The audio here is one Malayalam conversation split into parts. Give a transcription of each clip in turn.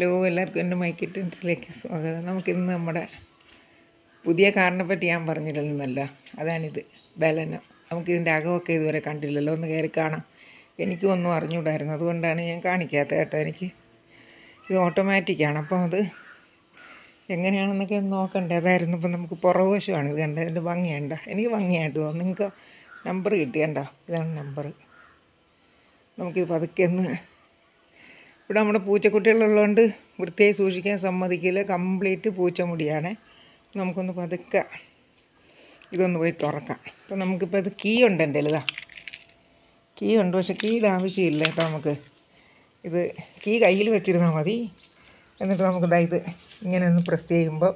ഹലോ എല്ലാവർക്കും എൻ്റെ മൈക്ക് ടെൻസിലേക്ക് സ്വാഗതം നമുക്കിന്ന് നമ്മുടെ പുതിയ കാറിനെ പറ്റി ഞാൻ പറഞ്ഞിരുന്നല്ലോ അതാണിത് ബലന നമുക്കിതിൻ്റെ അകമൊക്കെ ഇതുവരെ കണ്ടില്ലല്ലോ ഒന്ന് കയറി കാണാം എനിക്കും ഒന്നും അറിഞ്ഞുകൂടായിരുന്നു അതുകൊണ്ടാണ് ഞാൻ കാണിക്കാത്തത് കേട്ടോ എനിക്ക് ഇത് ഓട്ടോമാറ്റിക്കാണ് അപ്പം അത് എങ്ങനെയാണെന്നൊക്കെ ഒന്ന് നോക്കണ്ടേ അതായിരുന്നു ഇപ്പം നമുക്ക് പുറകുവശമാണ് ഇത് കണ്ടത് ഇതിൻ്റെ ഭംഗിയുണ്ട എനിക്ക് ഭംഗിയായിട്ട് തോന്നുന്നു നിങ്ങൾക്ക് നമ്പർ കിട്ടിയണ്ട ഇതാണ് നമ്പർ നമുക്കിത് പതുക്കെ ഒന്ന് ഇവിടെ നമ്മുടെ പൂച്ചക്കുട്ടികളുള്ളതുകൊണ്ട് വൃത്തിയായി സൂക്ഷിക്കാൻ സമ്മതിക്കില്ല കംപ്ലീറ്റ് പൂച്ചമുടിയാണ് നമുക്കൊന്ന് പതുക്കെ ഇതൊന്ന് പോയി തുറക്കാം അപ്പം നമുക്കിപ്പോൾ ഇത് കീ ഉണ്ട് എൻ്റെ ഇതാ കീ ഉണ്ട് പക്ഷേ കീയുടെ ആവശ്യമില്ല കേട്ടോ നമുക്ക് ഇത് കീ കയ്യിൽ വെച്ചിരുന്നാൽ മതി എന്നിട്ട് നമുക്ക് ഇതാ ഇത് ഇങ്ങനെ ഒന്ന് പ്രസ് ചെയ്യുമ്പോൾ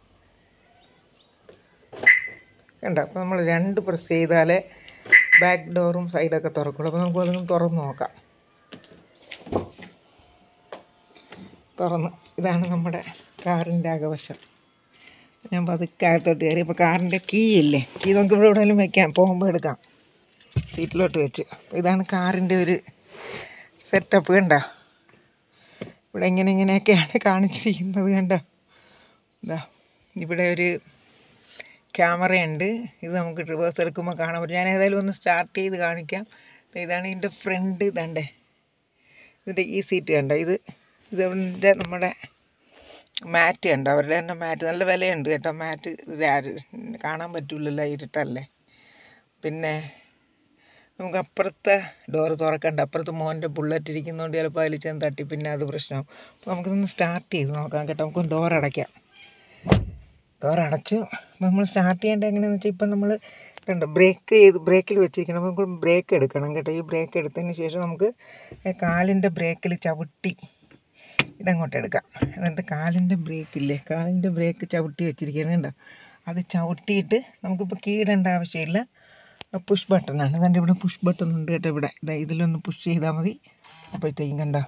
കണ്ടോ അപ്പോൾ നമ്മൾ രണ്ട് പ്രസ് ചെയ്താലേ ബാക്ക് ഡോറും സൈഡൊക്കെ തുറക്കുള്ളൂ അപ്പോൾ നമുക്ക് അതൊന്ന് തുറന്ന് നോക്കാം തുറന്ന് ഇതാണ് നമ്മുടെ കാറിൻ്റെ അകവശം ഞാൻ പതുക്കെ അകത്തോട്ട് കയറി അപ്പോൾ കാറിൻ്റെ കീ ഇല്ലേ കീ നമുക്ക് ഇവിടെ എവിടെയെങ്കിലും വെക്കാം പോകുമ്പോൾ എടുക്കാം സീറ്റിലോട്ട് വെച്ച് അപ്പോൾ ഇതാണ് കാറിൻ്റെ ഒരു സെറ്റപ്പ് കണ്ട ഇവിടെ ഇങ്ങനെ ഇങ്ങനെയൊക്കെയാണ് കാണിച്ചിരിക്കുന്നത് കണ്ട ഇതാ ഇവിടെ ഒരു ക്യാമറയുണ്ട് ഇത് നമുക്ക് റിവേഴ്സ് എടുക്കുമ്പോൾ കാണാൻ പറ്റും ഞാൻ ഏതായാലും ഒന്ന് സ്റ്റാർട്ട് ചെയ്ത് കാണിക്കാം ദേ ഇതാണ് ഇതിൻ്റെ ഫ്രണ്ട് ഇതാണ്ടേ ഇതിൻ്റെ ഈ സീറ്റ് കണ്ടോ ഇത് ഇതിൻ്റെ നമ്മുടെ മാറ്റ് കണ്ടോ അവരുടെ തന്നെ മാറ്റ് നല്ല വിലയുണ്ട് കേട്ടോ മാറ്റ് ഇത് ആര് കാണാൻ പറ്റില്ലല്ലോ ഇരുട്ടല്ലേ പിന്നെ നമുക്ക് അപ്പുറത്തെ ഡോറ് തുറക്കണ്ട അപ്പുറത്ത് മോൻ്റെ ബുള്ളറ്റ് ഇരിക്കുന്നതുകൊണ്ട് ചിലപ്പോൾ അതിൽ ചെന്ന് തട്ടി പിന്നെ അത് പ്രശ്നമാവും അപ്പോൾ നമുക്കിതൊന്ന് സ്റ്റാർട്ട് ചെയ്ത് നോക്കാം കേട്ടോ നമുക്ക് ഡോർ അടയ്ക്കാം ഡോർ അടച്ചു അപ്പോൾ നമ്മൾ സ്റ്റാർട്ട് ചെയ്യേണ്ടത് എങ്ങനെയാണെന്ന് വെച്ചാൽ ഇപ്പം നമ്മൾ കണ്ടോ ബ്രേക്ക് ചെയ്ത് ബ്രേക്കിൽ വെച്ചിരിക്കണം അപ്പോൾ നമുക്ക് ബ്രേക്ക് എടുക്കണം കേട്ടോ ഈ ബ്രേക്ക് എടുത്തതിന് ശേഷം നമുക്ക് കാലിൻ്റെ ബ്രേക്കിൽ ചവിട്ടി ഇതങ്ങോട്ട് എടുക്കാം എന്നിട്ട് കാലിൻ്റെ ബ്രേക്കില്ലേ കാലിൻ്റെ ബ്രേക്ക് ചവിട്ടി വെച്ചിരിക്കുന്നത് കണ്ടോ അത് ചവിട്ടിയിട്ട് നമുക്കിപ്പോൾ കീടേണ്ട ആവശ്യമില്ല പുഷ് ബട്ടണാണ് ഇതെൻ്റെ ഇവിടെ പുഷ് ബട്ടൺ ഉണ്ട് കേട്ടോ ഇവിടെ ഇതാ ഇതിലൊന്ന് പുഷ് ചെയ്താൽ മതി അപ്പോഴത്തേക്കും കണ്ടോ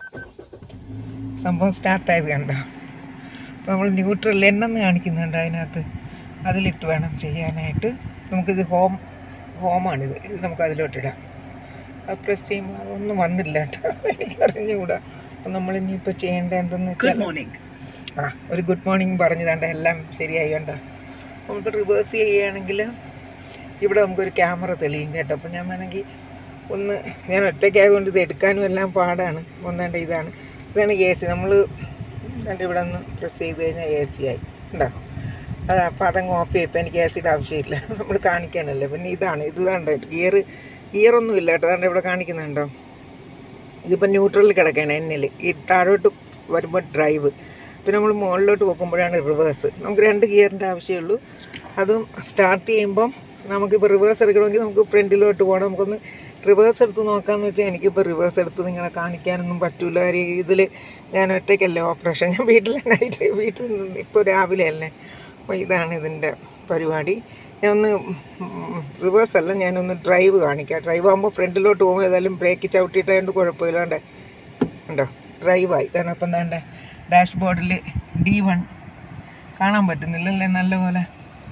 സംഭവം സ്റ്റാർട്ടായത് കണ്ടോ അപ്പോൾ നമ്മൾ ന്യൂട്രൽ എണ്ണെന്ന് കാണിക്കുന്നുണ്ട് അതിനകത്ത് അതിലിട്ട് വേണം ചെയ്യാനായിട്ട് നമുക്കിത് ഹോം ഹോമാണിത് ഇത് നമുക്ക് അതിലോട്ടിടാം അത് പ്രസ് ചെയ്യുമ്പോൾ അതൊന്നും വന്നില്ല കേട്ടോ എനിക്കറിഞ്ഞുകൂടാ അപ്പം നമ്മൾ ഇനിയിപ്പോൾ ചെയ്യേണ്ടത് എന്തെന്ന് വെച്ചാൽ ആ ഒരു ഗുഡ് മോർണിംഗ് പറഞ്ഞതാണ്ട് എല്ലാം ശരിയായി കണ്ടോ നമുക്ക് റിവേഴ്സ് ചെയ്യുകയാണെങ്കിൽ ഇവിടെ നമുക്കൊരു ക്യാമറ തെളിയും കേട്ടോ അപ്പം ഞാൻ വേണമെങ്കിൽ ഒന്ന് ഞാൻ ഒറ്റയ്ക്കായതുകൊണ്ട് ഇത് എടുക്കാനും എല്ലാം പാടാണ് ഒന്നാണ്ട് ഇതാണ് ഇതാണ് എ സി നമ്മൾ എന്നിട്ട് ഇവിടെ ഒന്ന് പ്രസ് ചെയ്ത് കഴിഞ്ഞാൽ എ സി ആയി ഉണ്ടോ അത് അപ്പോൾ അതങ്ങ് ഓഫ് ചെയ്യും ഇപ്പം എനിക്ക് എ സിയുടെ ആവശ്യമില്ല നമ്മൾ കാണിക്കാനല്ലേ പിന്നെ ഇതാണ് ഇത് കണ്ടോ ഗിയർ ഗിയറൊന്നും ഇല്ല കേട്ടോ അതുകൊണ്ട് ഇവിടെ കാണിക്കുന്നുണ്ടോ ഇതിപ്പോൾ ന്യൂട്രലിൽ കിടക്കുകയാണ് എന്നിൽ ഈ താഴോട്ട് വരുമ്പോൾ ഡ്രൈവ് പിന്നെ നമ്മൾ മുകളിലോട്ട് പോകുമ്പോഴാണ് റിവേഴ്സ് നമുക്ക് രണ്ട് ഗിയറിൻ്റെ ആവശ്യമുള്ളൂ അതും സ്റ്റാർട്ട് ചെയ്യുമ്പം നമുക്കിപ്പോൾ റിവേഴ്സ് എടുക്കണമെങ്കിൽ നമുക്ക് ഫ്രണ്ടിലോട്ട് പോകണം നമുക്കൊന്ന് റിവേഴ്സ് എടുത്ത് നോക്കാമെന്ന് വെച്ചാൽ എനിക്കിപ്പോൾ റിവേഴ്സ് എടുത്ത് നിങ്ങളെ കാണിക്കാനൊന്നും പറ്റില്ല കാര്യം ഇതിൽ ഞാൻ ഒറ്റയ്ക്കല്ലേ ഓപ്പറേഷൻ ഞാൻ വീട്ടിൽ നൈറ്റ് വീട്ടിൽ നിന്ന് ഇപ്പോൾ രാവിലെ അല്ലേ അപ്പോൾ ഇതാണ് ഇതിൻ്റെ പരിപാടി ഞാൻ ഒന്ന് റിവേഴ്സ് അല്ല ഞാനൊന്ന് ഡ്രൈവ് കാണിക്കാം ഡ്രൈവ് ആകുമ്പോൾ ഫ്രണ്ടിലോട്ട് പോകുമ്പോൾ ഏതായാലും ബ്രേക്ക് ചവിട്ടിയിട്ടായതുകൊണ്ട് കുഴപ്പമില്ലാണ്ട് ഉണ്ടോ ഡ്രൈവായി കാരണം അപ്പം എന്താണ്ട് ഡാഷ് ബോർഡിൽ ഡി വൺ കാണാൻ പറ്റുന്നില്ലല്ലേ നല്ലപോലെ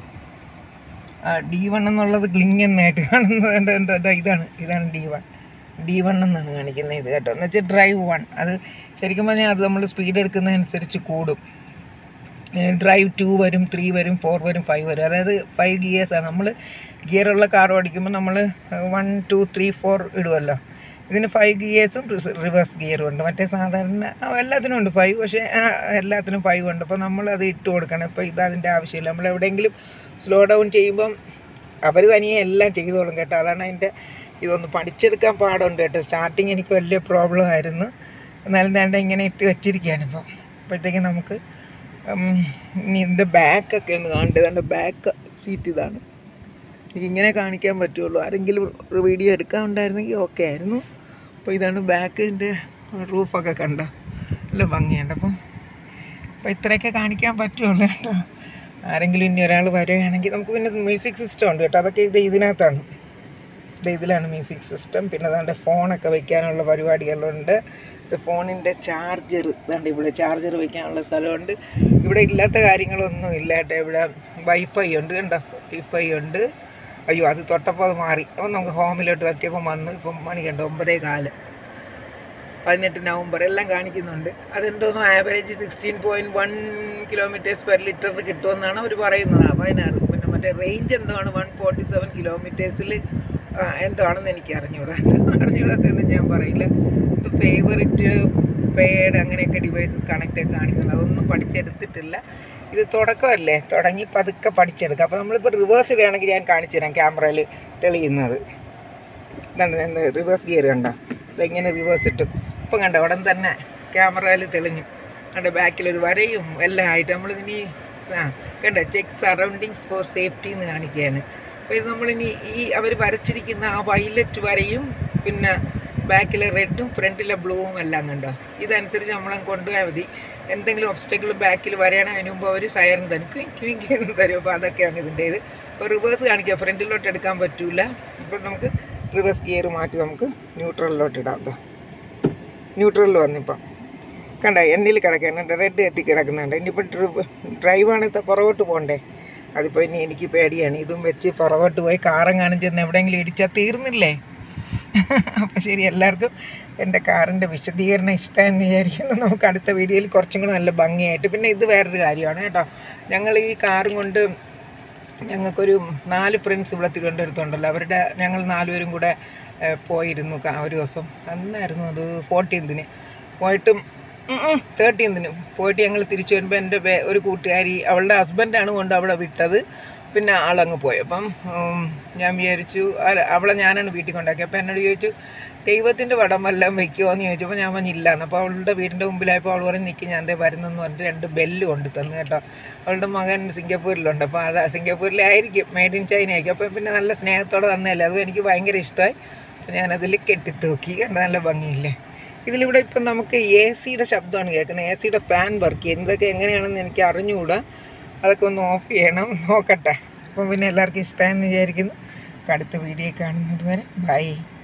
ആ ഡി വൺ എന്നുള്ളത് ക്ലിങ് എന്നായിട്ട് കാണുന്നത് എന്താ എന്താ എന്താ ഇതാണ് ഇതാണ് ഡി വൺ ഡി വൺ എന്നാണ് കാണിക്കുന്നത് ഇത് കേട്ടോ എന്ന് വെച്ചാൽ ഡ്രൈവ് വൺ അത് ശരിക്കും പറഞ്ഞാൽ അത് നമ്മൾ സ്പീഡ് എടുക്കുന്നതനുസരിച്ച് കൂടും ഡ്രൈവ് ടു വരും ത്രീ വരും ഫോർ വരും ഫൈവ് വരും അതായത് ഫൈവ് ഗിയേഴ്സാണ് നമ്മൾ ഗിയറുള്ള കാർ ഓടിക്കുമ്പോൾ നമ്മൾ വൺ ടു ത്രീ ഫോർ ഇടുമല്ലോ ഇതിന് ഫൈവ് ഗിയേഴ്സും റിവേഴ്സ് ഗിയറും ഉണ്ട് മറ്റേ സാധാരണ ആ, എല്ലാത്തിനും ഉണ്ട് ഫൈവ് പക്ഷേ ആ, എല്ലാത്തിനും ഫൈവ് ഉണ്ട് അപ്പോൾ നമ്മളത് ഇട്ട് കൊടുക്കണം ഇപ്പോൾ ഇത് അതിൻ്റെ ആവശ്യമില്ല നമ്മൾ എവിടെയെങ്കിലും സ്ലോ ഡൗൺ ചെയ്യുമ്പം അവർ തനിയെ എല്ലാം ചെയ്തോളും കേട്ടോ അതാണ് അതിൻ്റെ ഇതൊന്ന് പഠിച്ചെടുക്കാൻ പാടുണ്ട് കേട്ടോ സ്റ്റാർട്ടിങ് എനിക്ക് വലിയ പ്രോബ്ലം ആയിരുന്നു എന്നാലും വേണ്ട ഇങ്ങനെ ഇട്ട് വെച്ചിരിക്കുകയാണ് ഇപ്പം അപ്പോഴത്തേക്കും നമുക്ക് ഉം, ഇനി ഇതിൻ്റെ ബാക്കൊക്കെ ഒന്ന് കാണേണ്ടത് എൻ്റെ ബാക്ക് സീറ്റ് ഇതാണ് എനിക്ക് ഇങ്ങനെ കാണിക്കാൻ പറ്റുള്ളൂ ആരെങ്കിലും ഒരു വീഡിയോ എടുക്കാൻ ഉണ്ടായിരുന്നെങ്കിൽ ഓക്കെ ആയിരുന്നു അപ്പോൾ ഇതാണ് ബാക്കിൻ്റെ റൂഫൊക്കെ കണ്ട നല്ല ഭംഗിയുണ്ട് അപ്പം അപ്പോൾ ഇത്രയൊക്കെ കാണിക്കാൻ പറ്റുള്ളൂ കേട്ടോ ആരെങ്കിലും ഇനി ഒരാൾ വരികയാണെങ്കിൽ നമുക്ക് പിന്നെ മ്യൂസിക് സിസ്റ്റം ഉണ്ട് കേട്ടോ അതൊക്കെ ഇത് ഇതിനകത്താണ് ഇത് ഇതിലാണ് മ്യൂസിക് സിസ്റ്റം പിന്നെ അതാണ്ട് ഫോണൊക്കെ വെക്കാനുള്ള പരിപാടികളുണ്ട് ഇത് ഫോണിൻ്റെ ചാർജർ ഇതാണ്ട് ഇവിടെ ചാർജർ വെക്കാനുള്ള സ്ഥലമുണ്ട് ഇവിടെ ഇല്ലാത്ത കാര്യങ്ങളൊന്നും ഇല്ല കേട്ടോ ഇവിടെ വൈഫൈ ഉണ്ട് കണ്ടോ വൈഫൈ ഉണ്ട് അയ്യോ അത് തൊട്ടപ്പോൾ അത് മാറി അപ്പം നമുക്ക് ഹോമിലോട്ട് പറ്റിയപ്പോൾ വന്നു ഇപ്പം മണി കണ്ടോ ഒമ്പതേ കാല് പതിനെട്ട് നവംബർ എല്ലാം കാണിക്കുന്നുണ്ട് അതെന്തോന്നും average sixteen point one kilometres per ലിറ്ററിന് കിട്ടുമെന്നാണ് അവർ പറയുന്നത് പതിനാറ് പിന്നെ മറ്റേ റേഞ്ച് എന്താണ് വൺ ഫോർട്ടി സെവൻ കിലോമീറ്റേഴ്സിൽ എന്താണെന്ന് എനിക്ക് അറിഞ്ഞൂടാ അറിഞ്ഞൂടാത്തെന്ന് ഞാൻ പറയില്ല ഇത് ഫേവറിറ്റ് പേഡ് അങ്ങനെയൊക്കെ ഡിവൈസസ് കണക്റ്റ് ഒക്കെ കാണിക്കുന്നുണ്ട് അതൊന്നും പഠിച്ചെടുത്തിട്ടില്ല ഇത് തുടക്കമല്ലേ തുടങ്ങി പതുക്കെ പഠിച്ചെടുക്കുക അപ്പോൾ നമ്മളിപ്പോൾ റിവേഴ്സ് ഇടുകയാണെങ്കിൽ ഞാൻ കാണിച്ചു തരാം ക്യാമറയിൽ തെളിയുന്നത് ഇതാണ് ഞാൻ റിവേഴ്സ് ഗിയർ കണ്ടോ ഇതെങ്ങനെ റിവേഴ്സ് ഇട്ടു ഇപ്പം കണ്ടോ ഉടൻ തന്നെ ക്യാമറയിൽ തെളിഞ്ഞു കണ്ട ബാക്കിലൊരു വരയും എല്ലാം ആയിട്ട് നമ്മളിതിനി സ- കണ്ടോ ചെക്ക് സറൗണ്ടിങ്സ് ഫോർ സേഫ്റ്റി എന്ന് കാണിക്കുകയാണ് അപ്പോൾ ഇത് നമ്മളിനി ഈ അവർ വരച്ചിരിക്കുന്ന ആ വയലറ്റ് വരയും പിന്നെ ബാക്കിലെ റെഡും ഫ്രണ്ടിലെ ബ്ലൂവും എല്ലാം കണ്ടോ ഇതനുസരിച്ച് നമ്മളെ കൊണ്ടുപോയാൽ മതി എന്തെങ്കിലും ഒബ്സ്റ്റക്കിൾ ബാക്കിൽ വരികയാണെങ്കിൽ അതിന് മുമ്പ് അവർ സയറിൻ തരും ക്വിങ് ക്വിങ് എന്ന് തരും അപ്പോൾ അതൊക്കെയാണ് ഇതിൻ്റെ ഇത് ഇപ്പോൾ റിവേഴ്സ് കാണിക്കുക ഫ്രണ്ടിലോട്ട് എടുക്കാൻ പറ്റൂല ഇപ്പോൾ നമുക്ക് റിവേഴ്സ് ഗിയർ മാറ്റി നമുക്ക് ന്യൂട്രലിലോട്ട് ഇടാം ദാ. ന്യൂട്രലിൽ വന്നിപ്പം കണ്ട എണ്ണിൽ കിടക്കുന്നുണ്ട് റെഡ് എത്തി കിടക്കുന്നുണ്ട് ഇനിയിപ്പോൾ ഡ്രൈവാണ് പുറകോട്ട് പോകണ്ടേ അതിപ്പോൾ ഇനി എനിക്ക് പേടിയാണ് ഇതും വെച്ച് പുറകോട്ട് പോയി കാറെങ്ങാനും ചെന്ന് എവിടെയെങ്കിലും ഇടിച്ചാൽ തീർന്നില്ലേ അപ്പോൾ ശരി എല്ലാവർക്കും എൻ്റെ കാറിൻ്റെ വിശദീകരണം ഇഷ്ടമെന്ന് വിചാരിക്കുന്നു നമുക്ക് അടുത്ത വീഡിയോയിൽ കുറച്ചും കൂടെ നല്ല ഭംഗിയായിട്ട് പിന്നെ ഇത് വേറൊരു കാര്യമാണ് കേട്ടോ ഞങ്ങൾ ഈ കാറും കൊണ്ട് ഞങ്ങൾക്കൊരു നാല് ഫ്രണ്ട്സ് ഇവിടെ തിരുവനന്തപുരത്തുണ്ടല്ലോ അവരുടെ ഞങ്ങൾ നാലുപേരും കൂടെ ഏഹ്, പോയിരുന്നു ക- ഒരു ദിവസം അന്നായിരുന്നു അത് ഫോർട്ടീൻതിന് പോയിട്ടും തേർട്ടീൻതിന് പോയിട്ട് ഞങ്ങൾ തിരിച്ചു വരുമ്പോൾ എൻ്റെ വേ- ഒരു കൂട്ടുകാരി അവളുടെ ഹസ്ബൻഡാണ് കൊണ്ട് അവളെ വിട്ടത് പിന്നെ ആളങ്ങ് പോയി അപ്പം ഉം, ഞാൻ വിചാരിച്ചു അല്ല, അവളെ ഞാനാണ് വീട്ടിൽ കൊണ്ടാക്കി അപ്പോൾ എന്നോട് ചോദിച്ചു ദൈവത്തിൻ്റെ പടം വല്ലതും വെക്കുമോ എന്ന് ചോദിച്ചപ്പോൾ ഞാൻ പറഞ്ഞു ഇല്ലാന്ന് അപ്പോൾ അവളുടെ വീടിൻ്റെ മുമ്പിലായപ്പോൾ അവൾ പറഞ്ഞ് നിൽക്കി ഞാൻ ദേ വരുന്നെന്ന് പറഞ്ഞിട്ട് രണ്ട് ബെല്ല് കൊണ്ട് തന്നു കേട്ടോ അവളുടെ മകൻ സിംഗപ്പൂരിലുണ്ട് അപ്പോൾ അത് സിംഗപ്പൂരിലായിരിക്കും മെയ്ഡ് ഇൻ ചൈന ആയിരിക്കും അപ്പോൾ പിന്നെ നല്ല സ്നേഹത്തോടെ തന്നതല്ലേ അതും എനിക്ക് ഭയങ്കര ഇഷ്ടമായി അപ്പോൾ ഞാനതിൽ കെട്ടിത്തൂക്കി കണ്ട നല്ല ഭംഗിയില്ലേ ഇതിലിവിടെ ഇപ്പം നമുക്ക് എ സിയുടെ ശബ്ദമാണ് കേൾക്കുന്നത് എ സിയുടെ ഫാൻ വർക്ക് ചെയ്യുന്നത് ഇതൊക്കെ എങ്ങനെയാണെന്ന് എനിക്ക് അറിഞ്ഞുകൂടാ അതൊക്കെ ഒന്ന് ഓഫ് ചെയ്യണം നോക്കട്ടെ അപ്പം പിന്നെ എല്ലാവർക്കും ഇഷ്ടമായെന്ന് വിചാരിക്കുന്നു അടുത്ത വീഡിയോ കാണുന്നത് വരെ ബൈ